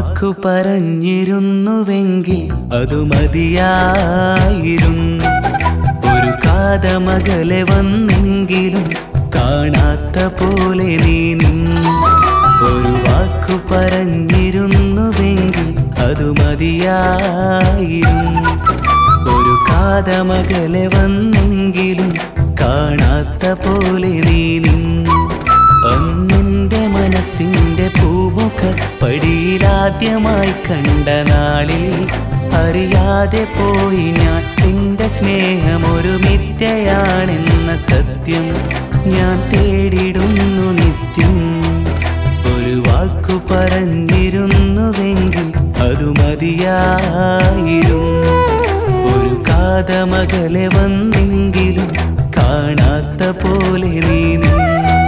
വാക്കു പറഞ്ഞിരുന്നുവെങ്കിൽ അതു മതിയായിരുന്നു ഒരു കാതമകലെ വന്നെങ്കിലും കാണാത്ത പോലെ നീ നിന്നു ഒരു വാക്കു പറഞ്ഞിരുന്നുവെങ്കിൽ അതു മതിയായിരുന്നു ഒരു കാതമകലെ വന്നെങ്കിലും കാണാത്ത പോലെ നീ നിന്നു അന്നെന്റെ മനസ്സിന്റെ പൂമുഖ പടിയിലാദ്യമായി കണ്ട നാളിൽ അറിയാതെ പോയി ഞാൻ നിന്റെ സ്നേഹം ഒരു മിഥ്യയാണെന്ന സത്യം ഞാൻ തേടിടുന്നു നിത്യം ഒരു വാക്കു പറഞ്ഞിരുന്നുവെങ്കിൽ അതു മതിയായിരുന്നു ഒരു കാതമകലെ വന്നെങ്കിലും കാണാത്ത പോലെ നീ നിന്നു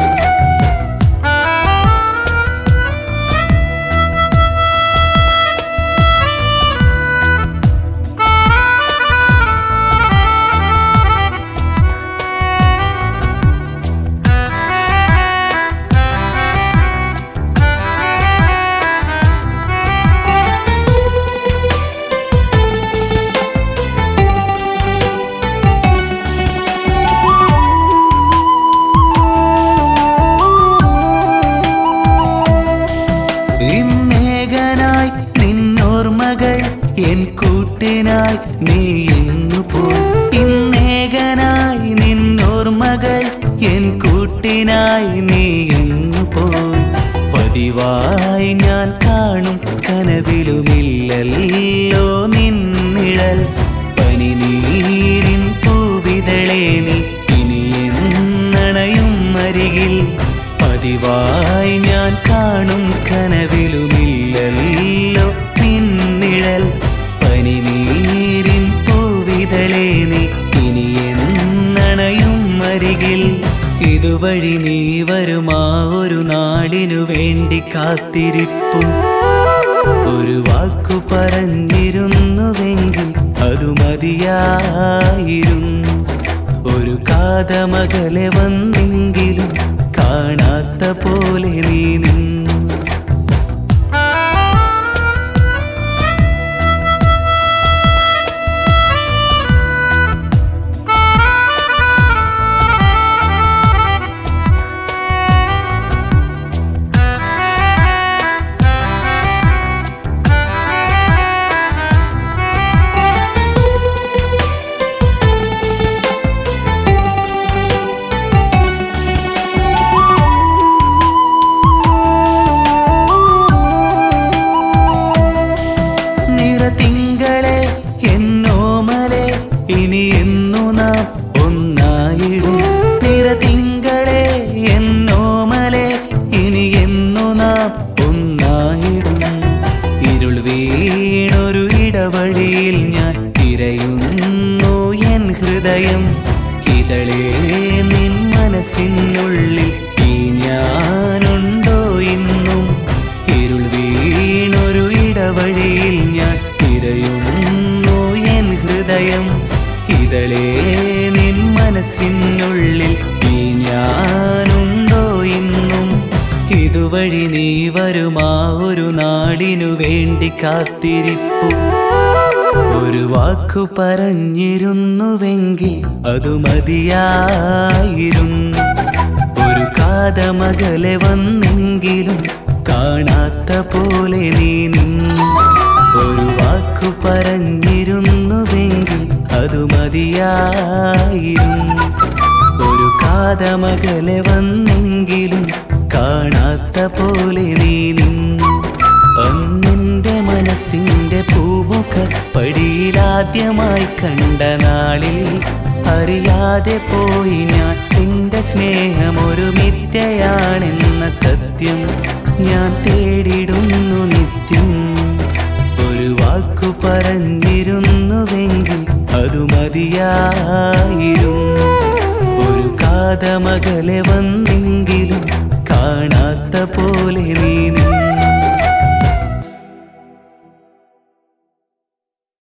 ഇന്നേകനായി നിന്നോർമകൾ എൻ കൂട്ടിനായി നീ എന്നു പോയി ഇന്നേകനായി നിന്നോർമകൾ എൻ കൂട്ടിനായി നീ എന്നു പോയി പതിവായി ഞാൻ കാണും കനവിലുമില്ലല്ലോ നിന്നിഴൽ പനിനീരിൻ പൂവിതളേ നീ ഇനി എന്നണയും അരികിൽ പതിവായി ഞാൻ കാണും കനവിലുമില്ലല്ലോ നിന്നിഴൽ പനിനീരിൻ പൂവിതളേ നീ ഇനി എന്നണയും അരികിൽ ഇതുവഴി നീ വരുമാ ഒരു നാളിനു വേണ്ടി കാത്തിരിപ്പു ഒരു വാക്കു പറഞ്ഞിരുന്നുവെങ്കിൽ അതു മതിയായിരുന്നു ഒരു കാതമകലെ വന്നെങ്കിലും കാണാത്ത പോലെ നീ നിന്നു നിറതിങ്കളെ എന്നോമലെ ഇനി എന്നു നാം ഒന്നായിടും നിറതിങ്കളെ എന്നോമലെ ഇനി എന്നു നാം ഒന്നായിടും ഇരുൾ വീണൊരു ഇടവഴിയിൽ ഞാൻ തിരയുന്നു എൻ ഹൃദയം ഇതളേ നിൻ മനസ്സിനുള്ളിൽ ഈ ഞാനുണ്ടോ ഇന്നും ഇരുൾ വീണൊരു ഇടവഴിയിൽ ഞാൻ തിരയുന്നു എൻ ഹൃദയം ഇതളേ നിൻ മനസ്സിനുള്ളിൽ ഈ ഞാനുണ്ടോ ഇന്നും ഇതുവഴി നീ വരുമാ ഒരു നാടിനു വേണ്ടി കാത്തിരിപ്പു ഒരു വാക്കു പറഞ്ഞിരുന്നുവെങ്കിൽ അതു മതിയായിരുന്നു ഒരു കാതമകലെ വന്നെങ്കിലും കാണാത്ത പോലെ നീ നിന്നു ഒരു വാക്കു പറഞ്ഞിരുന്നുവെങ്കിൽ അതു മതിയായിരുന്നു ഒരു കാതമകലെ വന്നെങ്കിലും കാണാത്ത പോലെ നീ നിന്നു അന്നെന്റെ മനസ്സിന്റെ പൂമുഖ പടിയിലാദ്യമായി കണ്ട നാളിൽ അറിയാതെ പോയി ഞാൻ നിന്റെ സ്നേഹം ഒരു മിഥ്യയാണെന്ന സത്യം ഞാൻ തേടിടുന്നു നിത്യം ഒരു വാക്കു പറഞ്ഞിരുന്നുവെങ്കിൽ അതു മതിയായിരുന്നു ഒരു കാതമകലെ വന്ന്